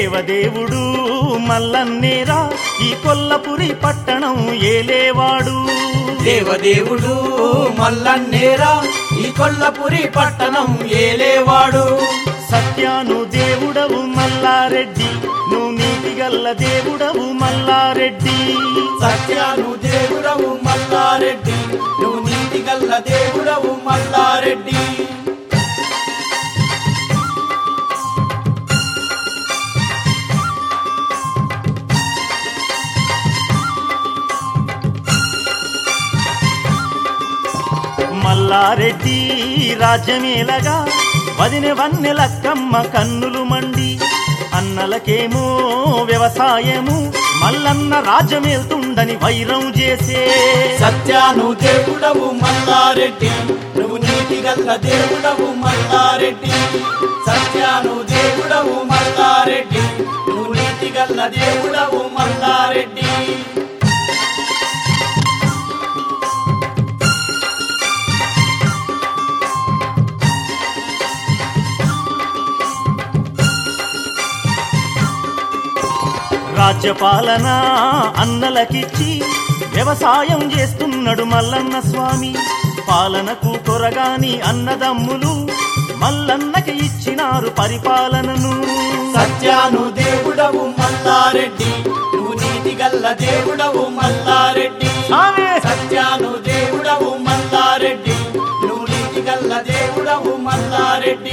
దేవదేవుడు మల్లన్నేరా ఈ కొల్లపురి పట్టణం ఏలేవాడు దేవదేవుడు మల్లన్నేరా ఈ కొల్లపురి పట్టణం ఏలేవాడు సత్యాను దేవుడవు మల్లారెడ్డి నువ్వు నీతిగల్ల దేవుడవు మల్లారెడ్డి సత్యాను దేవుడవు మల్లారెడ్డి నువ్వు నీతి గల్ల దేవుడవు మల్లారెడ్డి మల్లారెడ్డి రాజ్యమేలగా వదిన వన్నెలక్కమ్మ కన్నులు మండి అన్నలకేమో వ్యవసాయము మల్లన్న రాజ్యమేల్తుండని వైరం చేసే సత్యాను దేవుడవు మల్లారెడ్డి నువ్వు నీతి గల్ల దేవుడవు మల్లారెడ్డి సత్యాను దేవుడవు మల్లారెడ్డి నువ్వు నీతి గల్ల దేవుడవు మల్లారెడ్డి రాజ్యపాలన అన్నలకిచ్చి వ్యవసాయం చేస్తున్నాడు మల్లన్న స్వామి పాలనకు కొరగాని అన్నదమ్ములు మల్లన్నకి ఇచ్చినారు పరిపాలనను సత్యాను దేవుడవు మల్లారెడ్డి నువ్వు నీతి గల్ల దేవుడవు మల్లారెడ్డి స్వామి! సత్యాను దేవుడవు మల్లారెడ్డి నువ్వు నీతి గల్ల దేవుడవు మల్లారెడ్డి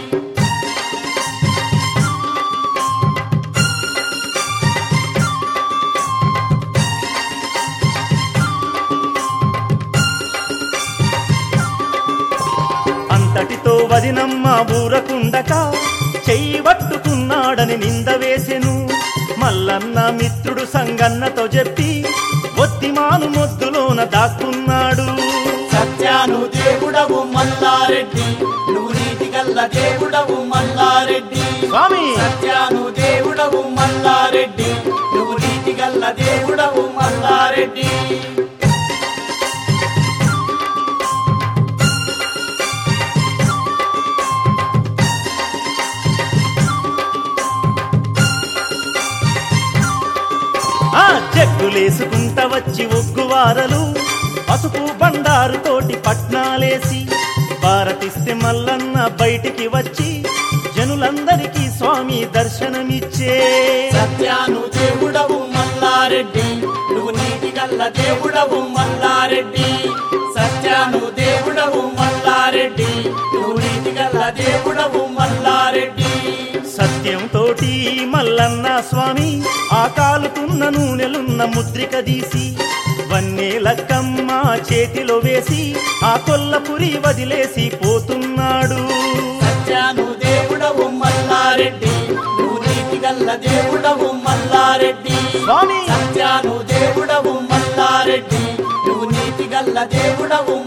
అంతటితో వదినమ్మ బూరకుండక చెయ్యి పట్టుకున్నాడని నింద వేసెను మల్లన్న మిత్రుడు సంగన్నతో చెప్పి ఒత్తిమాను మొద్దులోన దాక్కున్నాడు సత్యాను దేవుడవు మల్లారెడ్డి నువ్వు నీతి గల్ల దేవుడవు మల్లారెడ్డి స్వామి సత్యాను దేవుడవు మల్లారెడ్డి నువ్వు నీతి గల్ల దేవుడవు మల్లారెడ్డి ఆ జగ్గులేసుకుంట వచ్చి ఒగ్గువారలు పసుపు బండారు తోటి పట్నాలేసి భారతిస్తే మల్లన్న బయటికి వచ్చి జనులందరికీ స్వామి దర్శనమిచ్చే సత్యాను దేవుడవు మల్లారెడ్డి నువ్వు నీతి గల్ల దేవుడవు మల్లారెడ్డి సత్యాను దేవుడవు మల్లారెడ్డి నువ్వు నీతి గల్ల దేవుడవు మల్లారెడ్డి సత్యం తోటి మల్లన్న స్వామి ఆ కాలుతున్న నూనెలున్న ముద్రిక తీసి వన్నే లక్కమ్మ చేతిలో వేసి ఆ కొల్లపురి వదిలేసి పోతున్నాడు సత్యాను దేవుడవు మల్లారెడ్డి నువ్వు నీతి గల్ల దేవుడవు మల్లారెడ్డి స్వామి సత్యాను దేవుడవు మల్లారెడ్డి నువ్వు నీతి గల్ల దేవుడవు